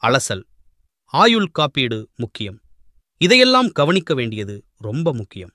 அலசல் ஆயுள் காப்பீடு முக்கியம் இதையெல்லாம் கவனிக்க வேண்டியது ரொம்ப முக்கியம்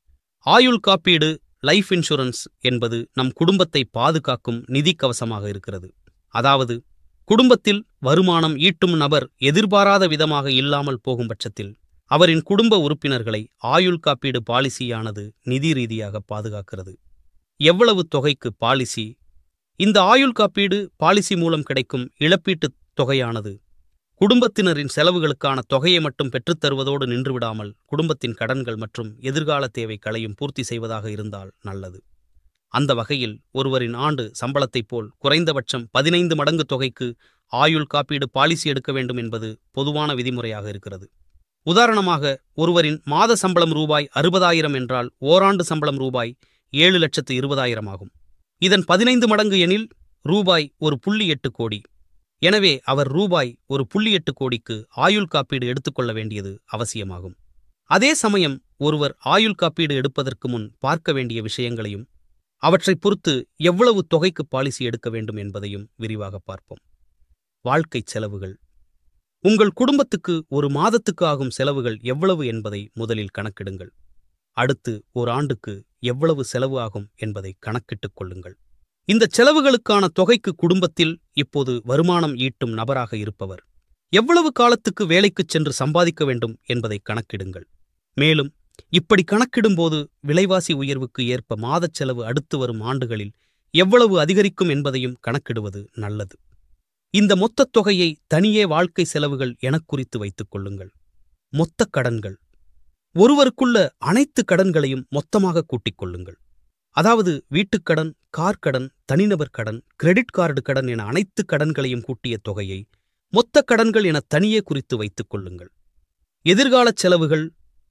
ஆயுள் காப்பீடு லைஃப் இன்சூரன்ஸ் என்பது நம் குடும்பத்தை பாதுகாக்கும் நிதி கவசமாக இருக்கிறது அதாவது குடும்பத்தில் வருமானம் ஈட்டும் நபர் எதிர்பாராத விதமாக இல்லாமல் போகும் பட்சத்தில் அவரின் குடும்ப உறுப்பினர்களை ஆயுள் காப்பீடு பாலிசியானது நிதி ரீதியாக பாதுகாக்கிறது எவ்வளவு தொகைக்கு பாலிசி இந்த ஆயுள் காப்பீடு பாலிசி மூலம் கிடைக்கும் இழப்பீட்டுத் தொகையானது குடும்பத்தினரின் செலவுகளுக்கான தொகையை மட்டும் பெற்றுத் தருவதோடு நின்றுவிடாமல் குடும்பத்தின் கடன்கள் மற்றும் எதிர்கால தேவைகளையும் பூர்த்தி செய்வதாக இருந்தால் நல்லது அந்த வகையில் ஒருவரின் ஆண்டு சம்பளத்தைப் போல் குறைந்தபட்சம் பதினைந்து மடங்கு தொகைக்கு ஆயுள் காப்பீடு பாலிசி எடுக்க வேண்டும் என்பது பொதுவான விதிமுறையாக இருக்கிறது உதாரணமாக ஒருவரின் மாத சம்பளம் ரூபாய் அறுபதாயிரம் என்றால் ஓராண்டு சம்பளம் ரூபாய் ஏழு லட்சத்து இருபதாயிரம் ஆகும் இதன் பதினைந்து மடங்கு எனில் ரூபாய் ஒரு புள்ளி எட்டு கோடி எனவே அவர் ரூபாய் ஒரு புள்ளி எட்டு கோடிக்கு ஆயுள் காப்பீடு எடுத்துக்கொள்ள வேண்டியது அவசியமாகும் அதே சமயம் ஒருவர் ஆயுள் காப்பீடு எடுப்பதற்கு முன் பார்க்க வேண்டிய விஷயங்களையும் அவற்றைப் பொறுத்து எவ்வளவு தொகைக்கு பாலிசி எடுக்க வேண்டும் என்பதையும் விரிவாக பார்ப்போம் வாழ்க்கைச் செலவுகள் உங்கள் குடும்பத்துக்கு ஒரு மாதத்துக்கு ஆகும் செலவுகள் எவ்வளவு என்பதை முதலில் கணக்கிடுங்கள் அடுத்து ஒரு ஆண்டுக்கு எவ்வளவு செலவு ஆகும் என்பதை கணக்கிட்டுக் கொள்ளுங்கள் இந்த செலவுகளுக்கான தொகைக்கு குடும்பத்தில் இப்போது வருமானம் ஈட்டும் நபராக இருப்பவர் எவ்வளவு காலத்துக்கு வேலைக்குச் சென்று சம்பாதிக்க வேண்டும் என்பதை கணக்கிடுங்கள் மேலும் இப்படி கணக்கிடும்போது விலைவாசி உயர்வுக்கு ஏற்ப மாதச் செலவு அடுத்து வரும் ஆண்டுகளில் எவ்வளவு அதிகரிக்கும் என்பதையும் கணக்கிடுவது நல்லது இந்த மொத்தத் தொகையை தனியே வாழ்க்கை செலவுகள் எனக் குறித்து வைத்துக் கொள்ளுங்கள் மொத்தக் கடன்கள் ஒருவருக்குள்ள அனைத்து கடன்களையும் மொத்தமாக கூட்டிக் கொள்ளுங்கள் அதாவது வீட்டுக்கடன் கார் கடன் தனிநபர் கடன் கிரெடிட் கார்டு கடன் என அனைத்து கடன்களையும் கூட்டிய தொகையை மொத்த கடன்கள் என தனியே குறித்து வைத்துக் கொள்ளுங்கள் எதிர்காலச் செலவுகள்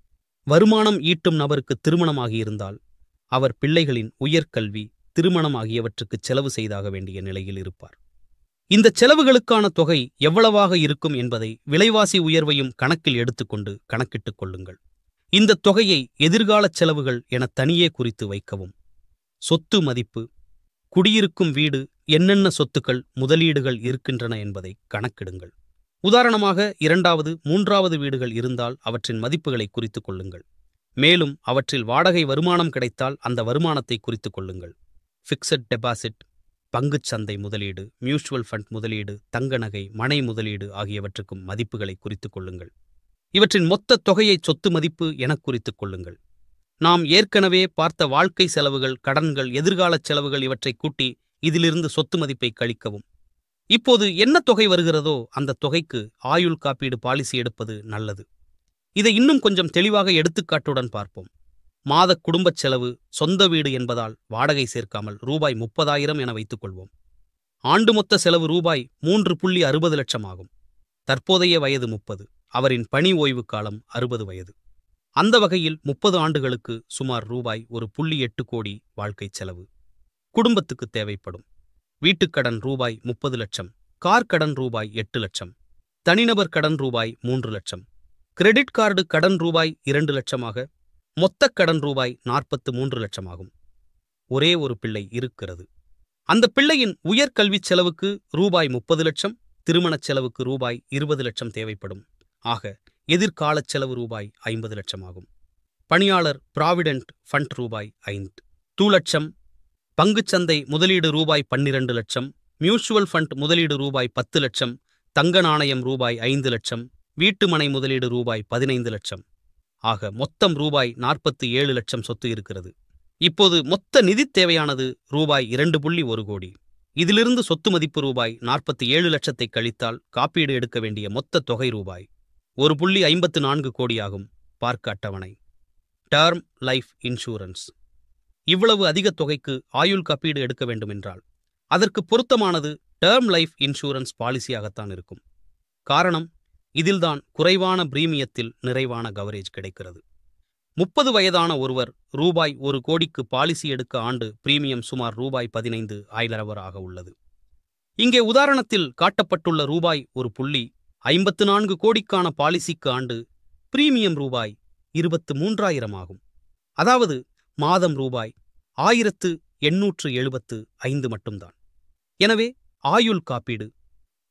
வருமானம் ஈட்டும் நபருக்கு திருமணமாகியிருந்தால் அவர் பிள்ளைகளின் உயர்கல்வி திருமணம் ஆகியவற்றுக்கு செலவு செய்தாக வேண்டிய நிலையில் இருப்பார் இந்த செலவுகளுக்கான தொகை எவ்வளவாக இருக்கும் என்பதை விலைவாசி உயர்வையும் கணக்கில் எடுத்துக்கொண்டு கணக்கிட்டுக் கொள்ளுங்கள் இந்த தொகையை எதிர்காலச் செலவுகள் என தனியே குறித்து வைக்கவும் சொத்து மதிப்பு குடியிருக்கும் வீடு என்னென்ன சொத்துக்கள் முதலீடுகள் இருக்கின்றன என்பதை கணக்கிடுங்கள் உதாரணமாக இரண்டாவது மூன்றாவது வீடுகள் இருந்தால் அவற்றின் மதிப்புகளை குறித்துக் கொள்ளுங்கள் மேலும் அவற்றில் வாடகை வருமானம் கிடைத்தால் அந்த வருமானத்தை குறித்துக் கொள்ளுங்கள் ஃபிக்ஸட் டெபாசிட் பங்குச் சந்தை முதலீடு மியூச்சுவல் ஃபண்ட் முதலீடு தங்க நகை மனை முதலீடு ஆகியவற்றுக்கும் மதிப்புகளை குறித்துக் கொள்ளுங்கள் இவற்றின் மொத்த தொகையை சொத்து மதிப்பு எனக் குறித்துக் கொள்ளுங்கள் நாம் ஏற்கனவே பார்த்த வாழ்க்கை செலவுகள் கடன்கள் எதிர்காலச் செலவுகள் இவற்றை கூட்டி இதிலிருந்து சொத்து மதிப்பை கழிக்கவும் இப்போது என்ன தொகை வருகிறதோ அந்த தொகைக்கு ஆயுள் காப்பீடு பாலிசி எடுப்பது நல்லது இதை இன்னும் கொஞ்சம் தெளிவாக எடுத்துக்காட்டுடன் பார்ப்போம் மாத குடும்பச் செலவு சொந்த வீடு என்பதால் வாடகை சேர்க்காமல் ரூபாய் முப்பதாயிரம் என வைத்துக் கொள்வோம் ஆண்டு மொத்த செலவு ரூபாய் மூன்று புள்ளி அறுபது லட்சம் ஆகும் தற்போதைய வயது முப்பது அவரின் பணி ஓய்வு காலம் அறுபது வயது அந்த வகையில் முப்பது ஆண்டுகளுக்கு சுமார் ரூபாய் ஒரு புள்ளி எட்டு கோடி வாழ்க்கைச் செலவு குடும்பத்துக்கு தேவைப்படும் வீட்டுக்கடன் ரூபாய் முப்பது லட்சம் கார் கடன் ரூபாய் எட்டு லட்சம் தனிநபர் கடன் ரூபாய் மூன்று லட்சம் கிரெடிட் கார்டு கடன் ரூபாய் இரண்டு லட்சமாக மொத்தக் கடன் ரூபாய் நாற்பத்து மூன்று லட்சமாகும் ஒரே ஒரு பிள்ளை இருக்கிறது அந்த பிள்ளையின் உயர்கல்விச் செலவுக்கு ரூபாய் முப்பது லட்சம் திருமணச் செலவுக்கு ரூபாய் இருபது லட்சம் தேவைப்படும் ஆக எதிர்காலச் செலவு ரூபாய் ஐம்பது லட்சமாகும் பணியாளர் ப்ராவிடென்ட் ஃபண்ட் ரூபாய் ஐந்து டூ லட்சம் பங்குச்சந்தை முதலீடு ரூபாய் பன்னிரண்டு லட்சம் மியூச்சுவல் ஃபண்ட் முதலீடு ரூபாய் பத்து லட்சம் தங்க நாணயம் ரூபாய் ஐந்து லட்சம் வீட்டுமனை முதலீடு ரூபாய் பதினைந்து லட்சம் ஆக மொத்தம் ரூபாய் நாற்பத்து ஏழு லட்சம் சொத்து இருக்கிறது இப்போது மொத்த நிதித் தேவையானது ரூபாய் இரண்டு புள்ளி ஒரு கோடி இதிலிருந்து சொத்து மதிப்பு ரூபாய் நாற்பத்தி ஏழு லட்சத்தை கழித்தால் காப்பீடு எடுக்க வேண்டிய மொத்த தொகை ரூபாய் ஒரு புள்ளி ஐம்பத்து நான்கு கோடியாகும் பார்க்க அட்டவணை டேர்ம் லைஃப் இன்சூரன்ஸ் இவ்வளவு அதிக தொகைக்கு ஆயுள் காப்பீடு எடுக்க வேண்டுமென்றால் அதற்கு பொருத்தமானது டேர்ம் லைஃப் இன்சூரன்ஸ் பாலிசியாகத்தான் இருக்கும் காரணம் இதில்தான் குறைவான பிரீமியத்தில் நிறைவான கவரேஜ் கிடைக்கிறது முப்பது வயதான ஒருவர் ரூபாய் ஒரு கோடிக்கு பாலிசி எடுக்க ஆண்டு பிரீமியம் சுமார் ரூபாய் பதினைந்து ஆயிரவராக உள்ளது இங்கே உதாரணத்தில் காட்டப்பட்டுள்ள ரூபாய் ஒரு புள்ளி ஐம்பத்து நான்கு கோடிக்கான பாலிசிக்கு ஆண்டு பிரீமியம் ரூபாய் இருபத்து மூன்றாயிரம் ஆகும் அதாவது மாதம் ரூபாய் ஆயிரத்து எண்ணூற்று எழுபத்து ஐந்து மட்டும்தான் எனவே ஆயுள் காப்பீடு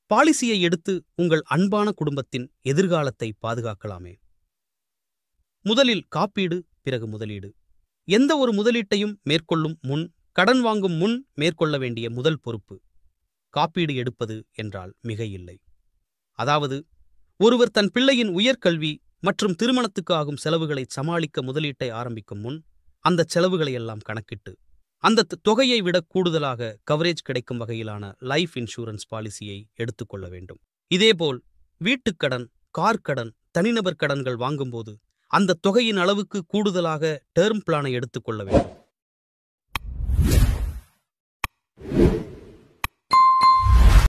பாலிசியை எடுத்து உங்கள் அன்பான குடும்பத்தின் எதிர்காலத்தை பாதுகாக்கலாமே முதலில் காப்பீடு பிறகு முதலீடு எந்த ஒரு முதலீட்டையும் மேற்கொள்ளும் முன் கடன் வாங்கும் முன் மேற்கொள்ள வேண்டிய முதல் பொறுப்பு காப்பீடு எடுப்பது என்றால் மிக இல்லை அதாவது ஒருவர் தன் பிள்ளையின் உயர்கல்வி மற்றும் திருமணத்துக்கு ஆகும் செலவுகளை சமாளிக்க முதலீட்டை ஆரம்பிக்கும் முன் அந்த செலவுகளை எல்லாம் கணக்கிட்டு அந்த த- தொகையை விட கூடுதலாக கவரேஜ் கிடைக்கும் வகையிலான லைஃப் இன்சூரன்ஸ் பாலிசியை எடுத்துக்கொள்ள வேண்டும் இதேபோல் வீட்டுக்கடன் கார் கடன் தனிநபர் கடன்கள் வாங்கும்போது அந்த தொகையின் அளவுக்கு கூடுதலாக டேர்ம் பிளானை எடுத்துக்கொள்ள வேண்டும்